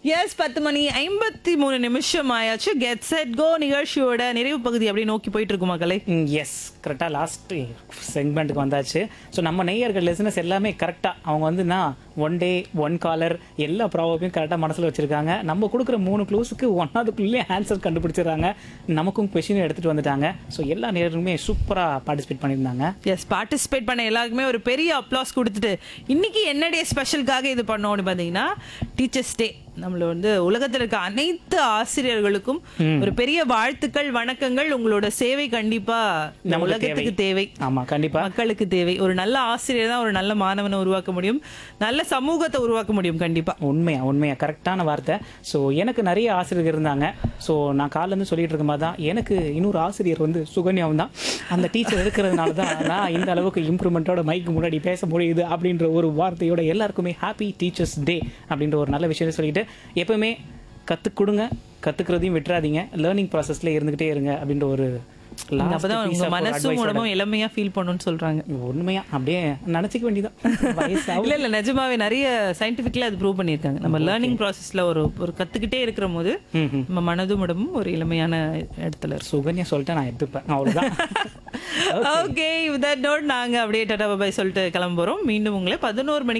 S பத்து மணி ஐம்பத்தி மூணு நிமிஷம் ஆயாச்சு கெட் செட் கோ நிகழ்ச்சியோட நிறைவு பகுதி அப்படியே நோக்கி போயிட்டு இருக்கு மக்களே எஸ் கரெக்டாக லாஸ்ட் செக்மெண்ட்டுக்கு வந்தாச்சு ஸோ நம்ம நேயர்கள் லிசனஸ் எல்லாமே கரெக்டாக அவங்க வந்து நான் ஒன் டே ஒன் காலர் எல்லா ப்ராபத்தையும் கரெக்டாக மனசில் வச்சுருக்காங்க நம்ம கொடுக்குற மூணு க்ளூஸுக்கு ஒன்னாவதுக்குள்ளேயே ஆன்சர் கண்டுபிடிச்சிடுறாங்க நமக்கும் கொஷினும் எடுத்துகிட்டு வந்துட்டாங்க ஸோ எல்லா நேயர்களுமே சூப்பராக பார்ட்டிசிபேட் பண்ணியிருந்தாங்க எஸ் பார்ட்டிசிபேட் பண்ண எல்லாருக்குமே ஒரு பெரிய அப்ளாஸ் கொடுத்துட்டு இன்னைக்கு என்ன டே ஸ்பெஷலுக்காக இது பண்ணோம் அப்படின்னு பார்த்தீங்கன்னா டீச்சர்ஸ் டே நம்மள வந்து உலகத்தில் இருக்க அனைத்து ஆசிரியர்களுக்கும் ஒரு பெரிய வாழ்த்துக்கள் வணக்கங்கள் உங்களோட சேவை கண்டிப்பா இந்த நமக்கு உலகத்துக்கு தேவை ஆமாம் கண்டிப்பாக மக்களுக்கு தேவை ஒரு நல்ல ஆசிரியர் தான் ஒரு நல்ல மாணவனை உருவாக்க முடியும் நல்ல சமூகத்தை உருவாக்க முடியும் கண்டிப்பா உண்மையா உண்மையா கரெக்டான வார்த்தை ஸோ எனக்கு நிறைய ஆசிரியர்கள் இருந்தாங்க ஸோ நான் காலேருந்து சொல்லிட்டு இருக்கும் போது தான் எனக்கு இன்னொரு ஆசிரியர் வந்து சுகன்யாவும் தான் அந்த டீச்சர் இருக்கிறதுனால தான் நான் இந்த அளவுக்கு இம்ப்ரூவ்மெண்ட்டோட மைக்கு முன்னாடி பேச முடியுது அப்படின்ற ஒரு வார்த்தையோட எல்லாருக்குமே ஹாப்பி டீச்சர்ஸ் டே அப்படின்ற ஒரு நல்ல விஷயத்தை சொல்லிட்டு எப்பவுமே கற்றுக் கொடுங்க கற்றுக்கிறதையும் விட்டுறாதீங்க லேர்னிங் ப்ராசஸில் இருந்துக்கிட்டே இருங்க அப்படின்ற ஒரு last அப்பதான் piece உங்க of ஒரு மனசும் advice ஓட- உடம்பும் இளமையா ஃபீல் பண்ணும்னு சொல்றாங்க உண்மையா அப்படியே நினச்சிக்க வேண்டியதான் வயசாகும் இல்ல இல்ல நிஜமாவே நிறைய சயின்டிபிக்ல அது ப்ரூவ் பண்ணியிருக்காங்க நம்ம லேர்னிங் ப்ராசஸ்ல ஒரு ஒரு கத்துக்கிட்டே இருக்கிற போது ம் ம் நம்ம மனதும் உடம்பும் ஒரு இளமையான இடத்துல இருக்கும் சுகன்யா சொல்லிட்டு நான் எடுத்துப்பேன் அவ்வளோதான் ஓகே வித் தட் நோட் நாங்க அப்படியே டாடா பாய் சொல்லிட்டு கிளம்ப போறோம் மீண்டும் உங்களை பதினோரு மணிக்கு